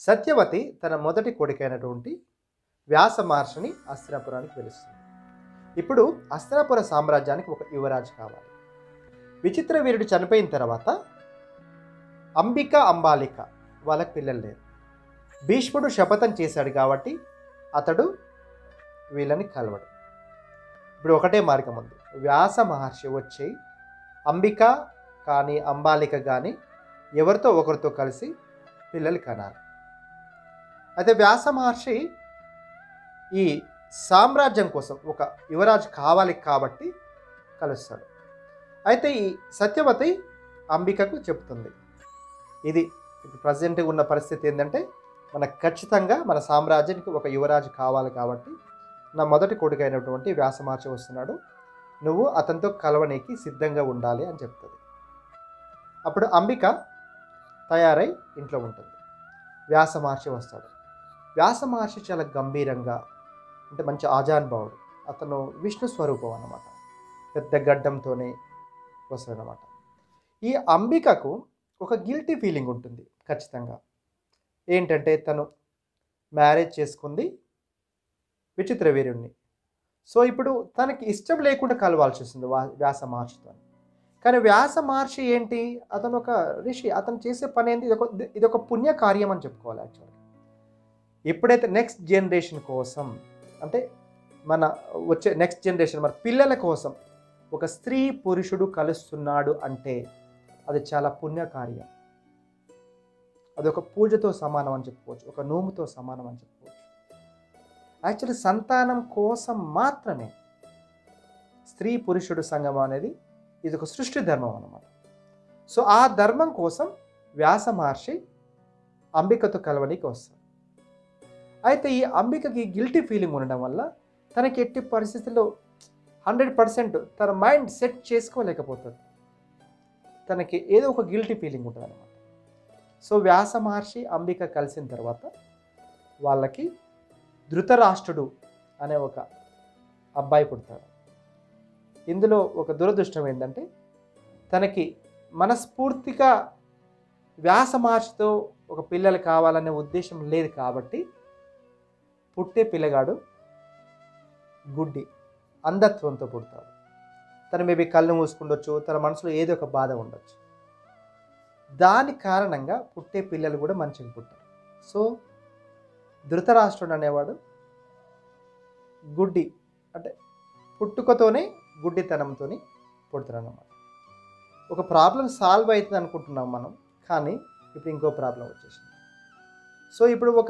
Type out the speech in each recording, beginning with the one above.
సత్యవతి తన మొదటి కొడుకైనటువంటి వ్యాస మహర్షిని అస్తినాపురానికి పిలుస్తుంది ఇప్పుడు అస్తినాపుర సామ్రాజ్యానికి ఒక యువరాజు కావాలి విచిత్ర వీరుడు చనిపోయిన తర్వాత అంబిక అంబాలిక వాళ్ళకి పిల్లలు లేరు భీష్ముడు శపథం చేశాడు కాబట్టి అతడు వీళ్ళని కలవడు ఇప్పుడు ఒకటే మార్గం ఉంది వ్యాస మహర్షి వచ్చి అంబిక కానీ అంబాలిక కానీ ఎవరితో ఒకరితో కలిసి పిల్లలు కనాలి అయితే వ్యాస మహర్షి ఈ సామ్రాజ్యం కోసం ఒక యువరాజు కావాలి కాబట్టి కలుస్తాడు అయితే ఈ సత్యవతి అంబికకు చెప్తుంది ఇది ఇప్పుడు ప్రజెంట్ ఉన్న పరిస్థితి ఏంటంటే మనకు ఖచ్చితంగా మన సామ్రాజ్యానికి ఒక యువరాజు కావాలి కాబట్టి నా మొదటి కొడుకు అయినటువంటి వ్యాస మహర్షి వస్తున్నాడు నువ్వు అతనితో కలవనీకి సిద్ధంగా ఉండాలి అని చెప్తుంది అప్పుడు అంబిక తయారై ఇంట్లో ఉంటుంది వ్యాస మహర్షి వస్తాడు వ్యాస మహర్షి చాలా గంభీరంగా అంటే మంచి ఆజానుభావుడు అతను విష్ణు స్వరూపం అన్నమాట పెద్ద గడ్డంతోనే వస్తాడనమాట ఈ అంబికకు ఒక గిల్టీ ఫీలింగ్ ఉంటుంది ఖచ్చితంగా ఏంటంటే తను మ్యారేజ్ చేసుకుంది విచిత్ర వీరుణ్ణి సో ఇప్పుడు తనకి ఇష్టం లేకుండా కలవాల్సి వస్తుంది వా వ్యాస మహర్షితో కానీ వ్యాస మహర్షి ఏంటి అతను ఒక ఋషి అతను చేసే పని ఏంటి ఇది ఒక ఇది ఒక పుణ్య కార్యం అని చెప్పుకోవాలి యాక్చువల్గా ఎప్పుడైతే నెక్స్ట్ జనరేషన్ కోసం అంటే మన వచ్చే నెక్స్ట్ జనరేషన్ మన పిల్లల కోసం ఒక స్త్రీ పురుషుడు కలుస్తున్నాడు అంటే అది చాలా పుణ్య కార్యం అది ఒక పూజతో సమానం అని చెప్పుకోవచ్చు ఒక నోముతో సమానం అని చెప్పుకోవచ్చు యాక్చువల్లీ సంతానం కోసం మాత్రమే స్త్రీ పురుషుడు సంగమం అనేది ఇది ఒక సృష్టి ధర్మం అన్నమాట సో ఆ ధర్మం కోసం వ్యాస మహర్షి అంబికతో కలవడానికి వస్తారు అయితే ఈ అంబికకి గిల్టీ ఫీలింగ్ ఉండడం వల్ల తనకి ఎట్టి పరిస్థితుల్లో హండ్రెడ్ పర్సెంట్ తన మైండ్ సెట్ చేసుకోలేకపోతుంది తనకి ఏదో ఒక గిల్టీ ఫీలింగ్ ఉంటుంది అనమాట సో వ్యాస మహర్షి అంబిక కలిసిన తర్వాత వాళ్ళకి ధృతరాష్ట్రుడు అనే ఒక అబ్బాయి పుడతాడు ఇందులో ఒక దురదృష్టం ఏంటంటే తనకి మనస్ఫూర్తిగా వ్యాస మహర్షితో ఒక పిల్లలు కావాలనే ఉద్దేశం లేదు కాబట్టి పుట్టే పిల్లగాడు గుడ్డి అంధత్వంతో పుడతాడు తను మేబీ కళ్ళు మూసుకుండొచ్చు తన మనసులో ఏదో ఒక బాధ ఉండొచ్చు దాని కారణంగా పుట్టే పిల్లలు కూడా మంచిగా పుట్టారు సో ధృతరాష్ట్రుడు అనేవాడు గుడ్డి అంటే పుట్టుకతోనే గుడ్డితనంతో పుడతాడు అన్నమాట ఒక ప్రాబ్లం సాల్వ్ అవుతుంది అనుకుంటున్నాం మనం కానీ ఇప్పుడు ఇంకో ప్రాబ్లం వచ్చేసింది సో ఇప్పుడు ఒక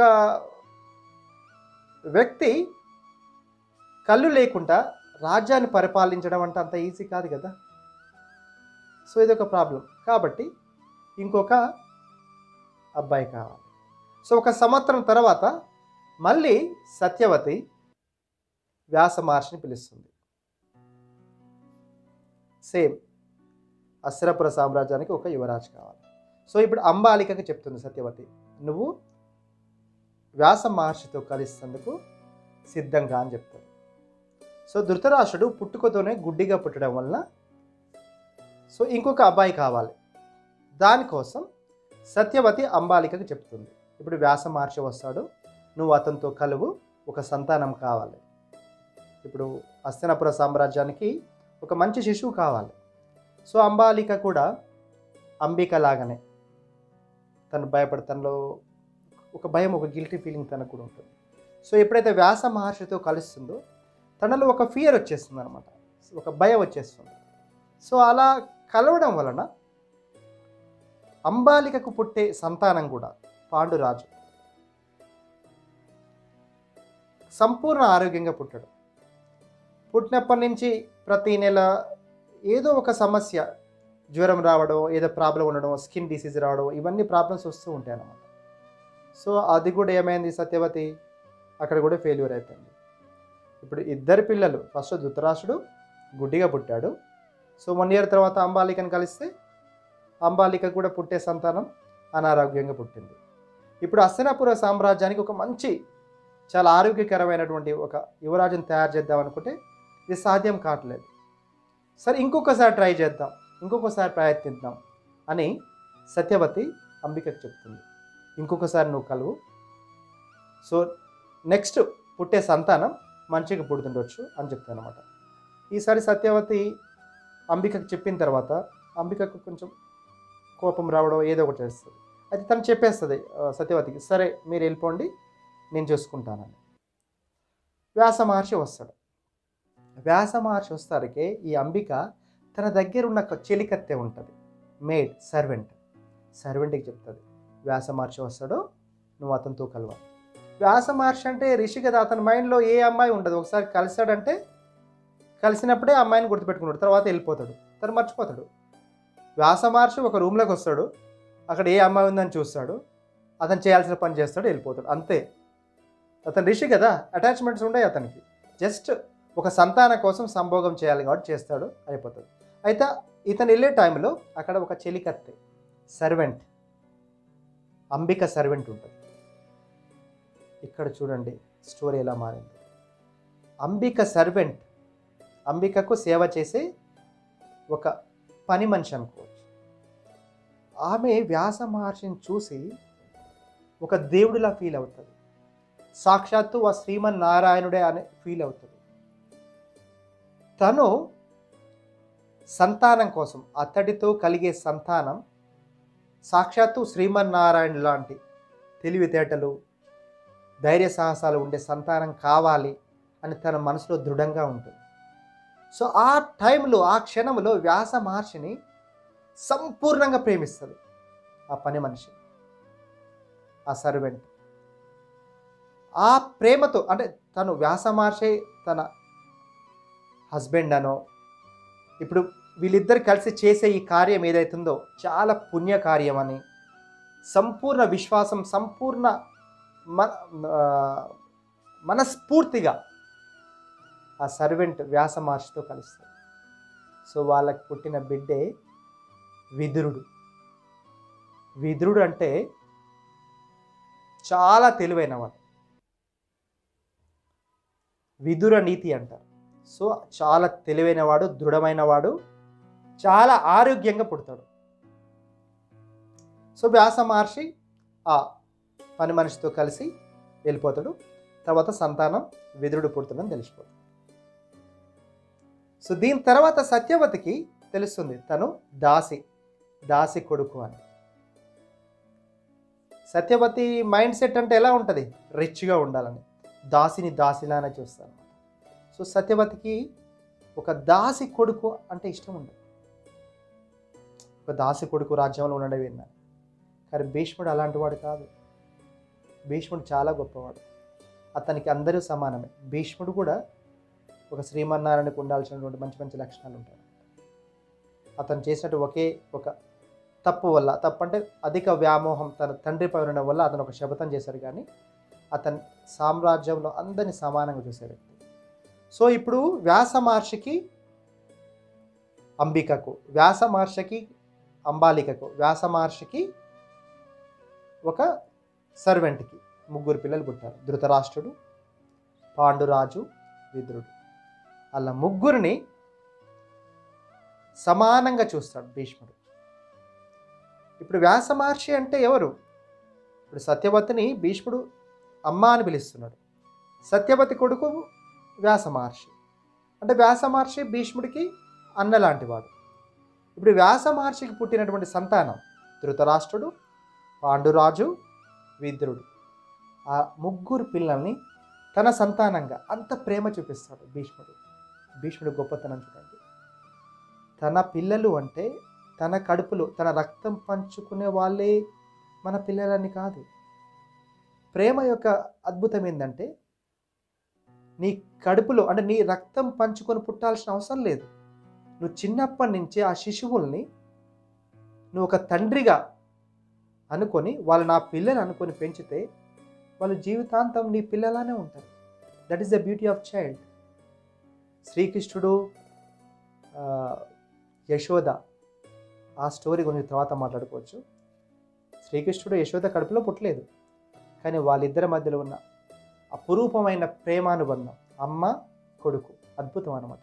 వ్యక్తి కళ్ళు లేకుండా రాజ్యాన్ని పరిపాలించడం అంటే అంత ఈజీ కాదు కదా సో ఇది ఒక ప్రాబ్లం కాబట్టి ఇంకొక అబ్బాయి కావాలి సో ఒక సంవత్సరం తర్వాత మళ్ళీ సత్యవతి వ్యాస మహర్షిని పిలుస్తుంది సేమ్ అస్రపుర సామ్రాజ్యానికి ఒక యువరాజు కావాలి సో ఇప్పుడు అంబాలికకి చెప్తుంది సత్యవతి నువ్వు వ్యాస మహర్షితో కలిసేందుకు సిద్ధంగా అని చెప్తాడు సో ధృతరాష్ట్రుడు పుట్టుకతోనే గుడ్డిగా పుట్టడం వల్ల సో ఇంకొక అబ్బాయి కావాలి దానికోసం సత్యవతి అంబాలికకి చెప్తుంది ఇప్పుడు వ్యాస మహర్షి వస్తాడు నువ్వు అతనితో కలువు ఒక సంతానం కావాలి ఇప్పుడు హస్తినాపుర సామ్రాజ్యానికి ఒక మంచి శిశువు కావాలి సో అంబాలిక కూడా అంబిక లాగానే తను భయపడి తనలో ఒక భయం ఒక గిల్టీ ఫీలింగ్ తనకు కూడా ఉంటుంది సో ఎప్పుడైతే వ్యాస మహర్షితో కలుస్తుందో తనలో ఒక ఫియర్ వచ్చేస్తుంది అనమాట ఒక భయం వచ్చేస్తుంది సో అలా కలవడం వలన అంబాలికకు పుట్టే సంతానం కూడా పాండురాజు సంపూర్ణ ఆరోగ్యంగా పుట్టాడు పుట్టినప్పటి నుంచి ప్రతి నెల ఏదో ఒక సమస్య జ్వరం రావడం ఏదో ప్రాబ్లం ఉండడం స్కిన్ డిసీజ్ రావడం ఇవన్నీ ప్రాబ్లమ్స్ వస్తూ ఉంటాయి అన్నమాట సో అది కూడా ఏమైంది సత్యవతి అక్కడ కూడా ఫెయిల్యూర్ అయిపోయింది ఇప్పుడు ఇద్దరు పిల్లలు ఫస్ట్ ధృతరాష్ట్రుడు గుడ్డిగా పుట్టాడు సో వన్ ఇయర్ తర్వాత అంబాలికను కలిస్తే అంబాలిక కూడా పుట్టే సంతానం అనారోగ్యంగా పుట్టింది ఇప్పుడు అస్తినాపుర సామ్రాజ్యానికి ఒక మంచి చాలా ఆరోగ్యకరమైనటువంటి ఒక యువరాజుని తయారు చేద్దాం అనుకుంటే ఇది సాధ్యం కావట్లేదు సరే ఇంకొకసారి ట్రై చేద్దాం ఇంకొకసారి ప్రయత్నిద్దాం అని సత్యవతి అంబికకు చెప్తుంది ఇంకొకసారి నువ్వు కలువు సో నెక్స్ట్ పుట్టే సంతానం మంచిగా పుడుతుండొచ్చు అని చెప్తాను అనమాట ఈసారి సత్యవతి అంబికకు చెప్పిన తర్వాత అంబికకు కొంచెం కోపం రావడం ఏదో ఒకటి చేస్తుంది అయితే తను చెప్పేస్తుంది ఆ, సత్యవతికి సరే మీరు వెళ్ళిపోండి నేను చూసుకుంటానని వ్యాస మహర్షి వస్తాడు వ్యాస మహర్షి వస్తారకే ఈ అంబిక తన దగ్గర ఉన్న ఒక చెలికత్తె ఉంటుంది మేడ్ సర్వెంట్ సర్వెంట్కి చెప్తుంది వ్యాస మహర్షి వస్తాడో నువ్వు అతనితో కలవాలి వ్యాస మహర్షి అంటే రిషి కదా అతని మైండ్లో ఏ అమ్మాయి ఉండదు ఒకసారి కలిసాడంటే కలిసినప్పుడే ఆ అమ్మాయిని గుర్తుపెట్టుకున్నాడు తర్వాత వెళ్ళిపోతాడు తను మర్చిపోతాడు వ్యాస మహర్షి ఒక రూమ్లోకి వస్తాడు అక్కడ ఏ అమ్మాయి ఉందని చూస్తాడు అతను చేయాల్సిన పని చేస్తాడు వెళ్ళిపోతాడు అంతే అతను రిషి కదా అటాచ్మెంట్స్ ఉన్నాయి అతనికి జస్ట్ ఒక సంతానం కోసం సంభోగం చేయాలి కాబట్టి చేస్తాడు అయిపోతుంది అయితే ఇతను వెళ్ళే టైంలో అక్కడ ఒక చెలికత్తె సర్వెంట్ అంబిక సర్వెంట్ ఉంటుంది ఇక్కడ చూడండి స్టోరీ ఎలా మారింది అంబిక సర్వెంట్ అంబికకు సేవ చేసే ఒక పని మనిషి అనుకోవచ్చు ఆమె వ్యాస మహర్షిని చూసి ఒక దేవుడిలా ఫీల్ అవుతుంది సాక్షాత్తు ఆ శ్రీమన్నారాయణుడే అని ఫీల్ అవుతుంది తను సంతానం కోసం అతడితో కలిగే సంతానం సాక్షాత్తు శ్రీమన్నారాయణ లాంటి తెలివితేటలు ధైర్య సాహసాలు ఉండే సంతానం కావాలి అని తన మనసులో దృఢంగా ఉంటుంది సో ఆ టైంలో ఆ క్షణంలో వ్యాస మహర్షిని సంపూర్ణంగా ప్రేమిస్తుంది ఆ పని మనిషి ఆ సర్వెంట్ ఆ ప్రేమతో అంటే తను వ్యాస మహర్షి తన హస్బెండ్ అనో ఇప్పుడు వీళ్ళిద్దరు కలిసి చేసే ఈ కార్యం ఏదైతుందో చాలా పుణ్య కార్యం అని సంపూర్ణ విశ్వాసం సంపూర్ణ మన ఆ, మనస్ఫూర్తిగా ఆ సర్వెంట్ వ్యాస మహర్షితో కలుస్తారు సో వాళ్ళకి పుట్టిన బిడ్డే విదురుడు విదురుడు అంటే చాలా తెలివైనవాడు విదుర నీతి అంటారు సో చాలా తెలివైనవాడు దృఢమైనవాడు చాలా ఆరోగ్యంగా పుడతాడు సో వ్యాస మహర్షి ఆ పని మనిషితో కలిసి వెళ్ళిపోతాడు తర్వాత సంతానం విదురుడు పుడుతుందని తెలిసిపోతుంది సో దీని తర్వాత సత్యవతికి తెలుస్తుంది తను దాసి దాసి కొడుకు అని సత్యవతి మైండ్ సెట్ అంటే ఎలా ఉంటుంది రిచ్గా ఉండాలని దాసిని దాసిలానే చూస్తాను సో సత్యవతికి ఒక దాసి కొడుకు అంటే ఇష్టం ఉండదు ఒక దాసి కొడుకు రాజ్యంలో ఉండడం విన్నాను కానీ భీష్ముడు అలాంటి వాడు కాదు భీష్ముడు చాలా గొప్పవాడు అతనికి అందరూ సమానమే భీష్ముడు కూడా ఒక శ్రీమన్నారాయణకు ఉండాల్సినటువంటి మంచి మంచి లక్షణాలు ఉంటాయి అతను చేసినట్టు ఒకే ఒక తప్పు వల్ల తప్పు అంటే అధిక వ్యామోహం తన తండ్రి పై ఉండడం వల్ల అతను ఒక శపథం చేశాడు కానీ అతని సామ్రాజ్యంలో అందరిని సమానంగా చూసే వ్యక్తి సో ఇప్పుడు వ్యాస మహర్షికి అంబికకు వ్యాస మహర్షికి అంబాలికకు వ్యాస మహర్షికి ఒక సర్వెంట్కి ముగ్గురు పిల్లలు పుట్టారు ధృతరాష్ట్రుడు పాండురాజు విదురుడు అలా ముగ్గురిని సమానంగా చూస్తాడు భీష్ముడు ఇప్పుడు వ్యాస మహర్షి అంటే ఎవరు ఇప్పుడు సత్యవతిని భీష్ముడు అమ్మ అని పిలుస్తున్నాడు సత్యవతి కొడుకు వ్యాస మహర్షి అంటే వ్యాస మహర్షి భీష్ముడికి అన్న లాంటివాడు ఇప్పుడు వ్యాస మహర్షికి పుట్టినటువంటి సంతానం ధృతరాష్ట్రుడు పాండురాజు విద్రుడు ఆ ముగ్గురు పిల్లల్ని తన సంతానంగా అంత ప్రేమ చూపిస్తాడు భీష్ముడు భీష్ముడు గొప్పతనం చూడండి తన పిల్లలు అంటే తన కడుపులో తన రక్తం పంచుకునే వాళ్ళే మన పిల్లలని కాదు ప్రేమ యొక్క అద్భుతం ఏంటంటే నీ కడుపులో అంటే నీ రక్తం పంచుకొని పుట్టాల్సిన అవసరం లేదు నువ్వు చిన్నప్పటి నుంచే ఆ శిశువుల్ని నువ్వు ఒక తండ్రిగా అనుకొని వాళ్ళు నా పిల్లలు అనుకొని పెంచితే వాళ్ళు జీవితాంతం నీ పిల్లలానే ఉంటారు that is the beauty of child శ్రీకృష్ణుడు ఆ, యశోద ఆ స్టోరీ గురించి తర్వాత మాట్లాడుకోవచ్చు శ్రీకృష్ణుడు యశోద కడుపులో పుట్టలేదు కానీ వాళ్ళిద్దరి మధ్యలో ఉన్న అపురూపమైన ప్రేమానుబంధం అమ్మ కొడుకు అద్భుతం అనమాట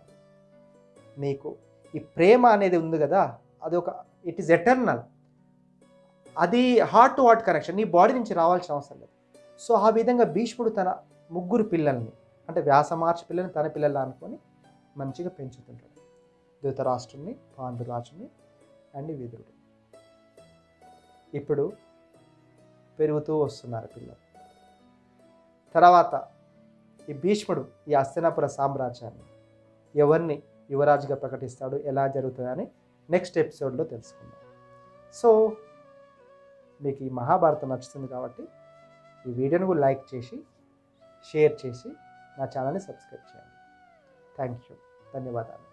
నీకు ఈ ప్రేమ అనేది ఉంది కదా అది ఒక ఇట్ ఈస్ ఎటర్నల్ అది హార్ట్ టు హార్ట్ కనెక్షన్ నీ బాడీ నుంచి రావాల్సిన అవసరం లేదు సో ఆ విధంగా భీష్ముడు తన ముగ్గురు పిల్లల్ని అంటే వ్యాసమార్చి పిల్లల్ని తన పిల్లలు అనుకొని మంచిగా పెంచుతుంటాడు ధృతరాష్ట్రుని పాండురాజుని అండ్ విదురుడు ఇప్పుడు పెరుగుతూ వస్తున్నారు పిల్లలు తర్వాత ఈ భీష్ముడు ఈ హస్తినాపుర సామ్రాజ్యాన్ని ఎవరిని యువరాజుగా ప్రకటిస్తాడు ఎలా జరుగుతుందని నెక్స్ట్ ఎపిసోడ్లో తెలుసుకుందాం సో మీకు ఈ మహాభారతం నచ్చుతుంది కాబట్టి ఈ వీడియోను కూడా లైక్ చేసి షేర్ చేసి నా ఛానల్ని సబ్స్క్రైబ్ చేయండి థ్యాంక్ యూ ధన్యవాదాలు